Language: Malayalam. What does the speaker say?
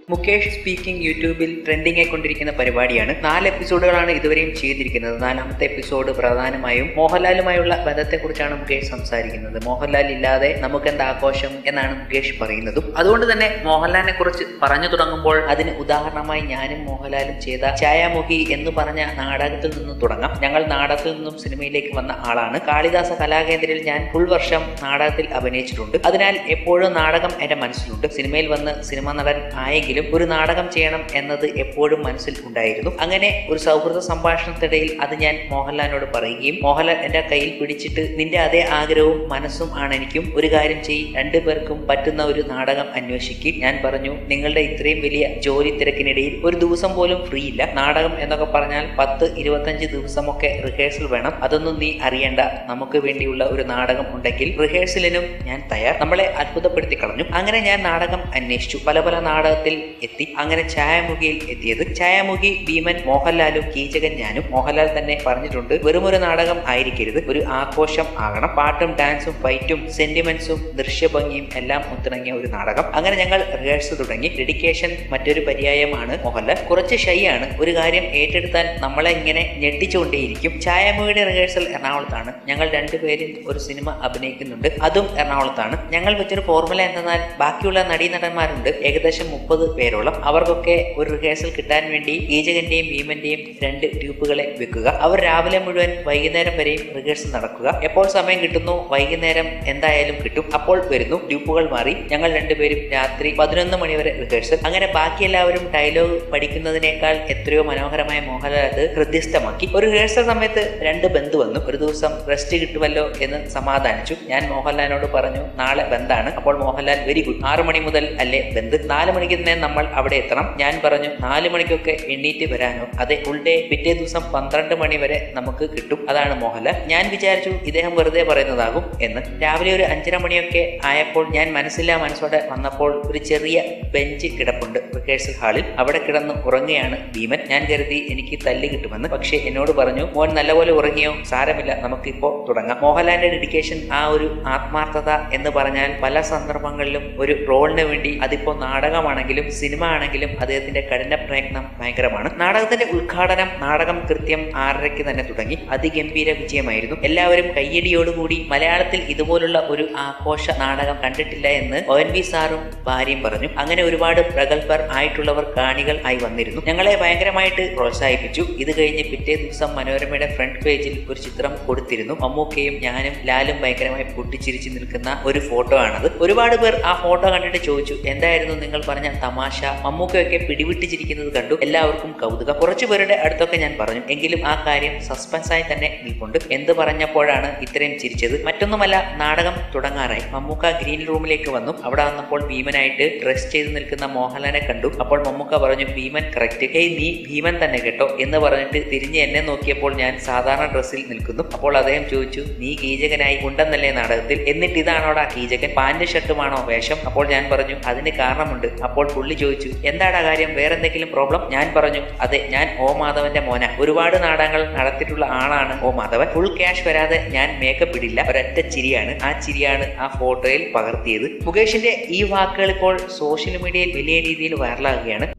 മുകേഷ് സ്പീക്കിംഗ് യൂട്യൂബിൽ ട്രെൻഡിംഗ് ആയിക്കൊണ്ടിരിക്കുന്ന പരിപാടിയാണ് നാല് എപ്പിസോഡുകളാണ് ഇതുവരെയും ചെയ്തിരിക്കുന്നത് നാലാമത്തെ എപ്പിസോഡ് പ്രധാനമായും മോഹൻലാലുമായുള്ള ബന്ധത്തെക്കുറിച്ചാണ് മുകേഷ് സംസാരിക്കുന്നത് മോഹൻലാൽ ഇല്ലാതെ നമുക്ക് എന്താ ആഘോഷം എന്നാണ് മുകേഷ് പറയുന്നതും അതുകൊണ്ട് തന്നെ മോഹൻലാലിനെ കുറിച്ച് പറഞ്ഞു തുടങ്ങുമ്പോൾ അതിന് ഉദാഹരണമായി ഞാനും മോഹൻലാലും ചെയ്ത ഛായാമുഖി എന്ന് പറഞ്ഞ നാടകത്തിൽ നിന്ന് തുടങ്ങാം ഞങ്ങൾ നാടകത്തിൽ നിന്നും സിനിമയിലേക്ക് വന്ന ആളാണ് കാളിദാസ കലാകേന്ദ്രയിൽ ഞാൻ ഫുൾ വർഷം നാടകത്തിൽ അഭിനയിച്ചിട്ടുണ്ട് അതിനാൽ എപ്പോഴും നാടകം എന്റെ മനസ്സിലുണ്ട് സിനിമയിൽ വന്ന് സിനിമ നടൻ ആയെങ്കിലും ഒരു നാടകം ചെയ്യണം എന്നത് എപ്പോഴും മനസ്സിൽ ഉണ്ടായിരുന്നു അങ്ങനെ ഒരു സൗഹൃദ സംഭാഷണത്തിനിടയിൽ അത് ഞാൻ മോഹൻലാലിനോട് പറയുകയും മോഹൻലാൽ എന്റെ കയ്യിൽ പിടിച്ചിട്ട് നിന്റെ അതേ ആഗ്രഹവും മനസ്സും ആണ് എനിക്കും ഒരു കാര്യം ചെയ്യും രണ്ടുപേർക്കും പറ്റുന്ന ഒരു നാടകം അന്വേഷിക്കും ഞാൻ പറഞ്ഞു നിങ്ങളുടെ ഇത്രയും വലിയ ജോലി തിരക്കിനിടയിൽ ഒരു ദിവസം പോലും ഫ്രീ ഇല്ല നാടകം എന്നൊക്കെ പറഞ്ഞാൽ പത്ത് ഇരുപത്തഞ്ച് ദിവസമൊക്കെ റിഹേഴ്സൽ വേണം അതൊന്നും നീ അറിയേണ്ട നമുക്ക് വേണ്ടിയുള്ള ഒരു നാടകം ഉണ്ടെങ്കിൽ റിഹേഴ്സലിനും ഞാൻ തയ്യാർ നമ്മളെ അത്ഭുതപ്പെടുത്തി കളഞ്ഞു അങ്ങനെ ഞാൻ നാടകം അന്വേഷിച്ചു പല പല നാടകത്തിൽ എത്തി അങ്ങനെ ഛായാമുഖിയിൽ എത്തിയത് ഛായാമുഖി ഭീമൻ മോഹൻലാലും കീചകൻ ഞാനും മോഹൻലാൽ തന്നെ പറഞ്ഞിട്ടുണ്ട് വെറും ഒരു നാടകം ആയിരിക്കരുത് ഒരു ആഘോഷം ആകണം പാട്ടും ഡാൻസും ഫൈറ്റും സെന്റിമെന്റ്സും ദൃശ്യഭംഗിയും എല്ലാം ഒത്തിണങ്ങിയ ഒരു നാടകം അങ്ങനെ ഞങ്ങൾ റിഹേഴ്സൽ തുടങ്ങി ഡെഡിക്കേഷൻ മറ്റൊരു പര്യായമാണ് മോഹൻലാൽ കുറച്ച് ഷൈ ആണ് ഒരു കാര്യം ഏറ്റെടുത്താൽ നമ്മളെ ഇങ്ങനെ ഞെട്ടിച്ചുകൊണ്ടേയിരിക്കും ഛായാമുഖിയുടെ റിഹേഴ്സൽ എറണാകുളത്താണ് ഞങ്ങൾ രണ്ടുപേരും ഒരു സിനിമ അഭിനയിക്കുന്നുണ്ട് അതും എറണാകുളത്താണ് ഞങ്ങൾ വെച്ചൊരു ഫോർമുല എന്തെന്നാൽ ബാക്കിയുള്ള നടീനടന്മാരുണ്ട് ഏകദേശം മുപ്പത് പേരോളം അവർക്കൊക്കെ ഒരു റിഹേഴ്സൽ കിട്ടാൻ വേണ്ടി ഈജകന്റെയും ഭീമന്റെയും രണ്ട് ട്യൂബുകളെ വെക്കുക അവർ രാവിലെ മുഴുവൻ വൈകുന്നേരം വരെയും റിഹേഴ്സൽ നടക്കുക എപ്പോൾ സമയം കിട്ടുന്നു വൈകുന്നേരം എന്തായാലും കിട്ടും അപ്പോൾ വരുന്നു ട്യൂബുകൾ മാറി ഞങ്ങൾ രണ്ടുപേരും രാത്രി പതിനൊന്ന് മണി വരെ റിഹേഴ്സൽ അങ്ങനെ ബാക്കി എല്ലാവരും ഡയലോഗ് പഠിക്കുന്നതിനേക്കാൾ എത്രയോ മനോഹരമായ മോഹൻലാൽ അത് ഹൃദ്യസ്ഥമാക്കി ഒരു റിഹേഴ്സൽ സമയത്ത് രണ്ട് ബന്ധു വന്നു ഒരു ദിവസം റെസ്റ്റ് കിട്ടുമല്ലോ എന്ന് സമാധാനിച്ചു ഞാൻ മോഹൻലാലിനോട് പറഞ്ഞു നാളെ ബന്ധാണ് അപ്പോൾ മോഹൻലാൽ വെരി ഗുഡ് ആറു മണി മുതൽ അല്ലേ ബന്ദ് നാല് മണിക്ക് തന്നെ നമ്മൾ അവിടെ എത്തണം ഞാൻ പറഞ്ഞു നാല് മണിക്കൊക്കെ എണ്ണീറ്റ് വരാനോ അതെ ഫുൾ ഡേ പിറ്റേ ദിവസം പന്ത്രണ്ട് മണി വരെ നമുക്ക് കിട്ടും അതാണ് മോഹൻലാൽ ഞാൻ വിചാരിച്ചു ഇദ്ദേഹം വെറുതെ പറയുന്നതാകും എന്ന് രാവിലെ ഒരു അഞ്ചര മണിയൊക്കെ ആയപ്പോൾ ഞാൻ മനസ്സില്ലാ മനസ്സോടെ വന്നപ്പോൾ ഒരു ചെറിയ ബെഞ്ച് കിടപ്പുണ്ട് റിഹേഴ്സൽ ഹാളിൽ അവിടെ കിടന്ന് ഉറങ്ങുകയാണ് ഭീമൻ ഞാൻ കരുതി എനിക്ക് തല്ല് കിട്ടുമെന്ന് പക്ഷേ എന്നോട് പറഞ്ഞു മോൻ നല്ലപോലെ ഉറങ്ങിയോ സാരമില്ല നമുക്കിപ്പോ തുടങ്ങാം മോഹൻലാലിന്റെ ഡെഡിക്കേഷൻ ആ ഒരു ആത്മാർത്ഥത എന്ന് പറഞ്ഞാൽ പല സന്ദർഭങ്ങളിലും ഒരു റോളിന് വേണ്ടി അതിപ്പോ നാടകമാണെങ്കിലും സിനിമ ആണെങ്കിലും അദ്ദേഹത്തിന്റെ കഠിന പ്രയത്നം ഭയങ്കരമാണ് നാടകത്തിന്റെ ഉദ്ഘാടനം നാടകം കൃത്യം ആറരയ്ക്ക് തന്നെ തുടങ്ങി അതിഗംഭീര വിജയമായിരുന്നു എല്ലാവരും കയ്യടിയോടുകൂടി മലയാളത്തിൽ ഇതുപോലുള്ള ഒരു ആഘോഷ നാടകം കണ്ടിട്ടില്ല എന്ന് ഒ എൻ വി സാറും ഭാര്യയും പറഞ്ഞു അങ്ങനെ ഒരുപാട് പ്രഗത്ഭർ ആയിട്ടുള്ളവർ കാണികൾ ആയി വന്നിരുന്നു ഞങ്ങളെ ഭയങ്കരമായിട്ട് പ്രോത്സാഹിപ്പിച്ചു ഇത് കഴിഞ്ഞ് പിറ്റേ ദിവസം മനോരമയുടെ ഫ്രണ്ട് പേജിൽ ഒരു ചിത്രം കൊടുത്തിരുന്നു മമ്മൂക്കയും ഞാനും ലാലും ഭയങ്കരമായി പൊട്ടിച്ചിരിച്ചു നിൽക്കുന്ന ഒരു ഫോട്ടോ ആണത് ഒരുപാട് പേർ ആ ഫോട്ടോ കണ്ടിട്ട് ചോദിച്ചു എന്തായിരുന്നു നിങ്ങൾ പറഞ്ഞ തമാശ മമ്മൂക്കയൊക്കെ പിടിവിട്ട് ചിരിക്കുന്നത് കണ്ടു എല്ലാവർക്കും കൗതുകം കുറച്ചു പേരുടെ അടുത്തൊക്കെ ഞാൻ പറഞ്ഞു എങ്കിലും ആ കാര്യം സസ്പെൻസ് ആയി തന്നെ നിൽപ്പുണ്ട് എന്ത് പറഞ്ഞപ്പോഴാണ് ഇത്രയും ചിരിച്ചത് മറ്റൊന്നുമല്ല നാടകം തുടങ്ങാറായി മമ്മൂക്ക ഗ്രീൻ റൂമിലേക്ക് വന്നു അവിടെ വന്നപ്പോൾ ഭീമനായിട്ട് ഡ്രസ് ചെയ്ത് നിൽക്കുന്ന മോഹൻലാലിനെ കണ്ടു അപ്പോൾ മമ്മൂക്ക പറഞ്ഞു ഭീമൻ കറക്റ്റ് ഹേയ് നീ ഭീമൻ തന്നെ കേട്ടോ എന്ന് പറഞ്ഞിട്ട് തിരിഞ്ഞ് എന്നെ നോക്കിയപ്പോൾ ഞാൻ സാധാരണ ഡ്രസ്സിൽ നിൽക്കുന്നു അപ്പോൾ അദ്ദേഹം ചോദിച്ചു നീ കീചകനായി ഉണ്ടെന്നല്ലേ നാടകത്തിൽ എന്നിട്ട് ഇതാണോടാ കീചകൻ പാന്റ് ഷർട്ടുമാണോ വേഷം അപ്പോൾ ഞാൻ പറഞ്ഞു അതിന് കാരണമുണ്ട് അപ്പോൾ പുള്ളി ചോദിച്ചു എന്താടാ കാര്യം വേറെ എന്തെങ്കിലും പ്രോബ്ലം ഞാൻ പറഞ്ഞു അതെ ഞാൻ ഓ മാധവന്റെ മോന ഒരുപാട് നാടകങ്ങൾ നടത്തിയിട്ടുള്ള ആളാണ് ഓ മാധവൻ ഫുൾ ക്യാഷ് വരാതെ ഞാൻ മേക്കപ്പ് ഇടില്ല ഒരൊറ്റ ചിരിയാണ് ആ ചിരിയാണ് ആ ഫോട്ടോയിൽ പകർത്തിയത് മുകേഷിന്റെ ഈ വാക്കുകൾ ഇപ്പോൾ സോഷ്യൽ മീഡിയയിൽ വലിയ രീതിയിൽ വൈറലാകുകയാണ്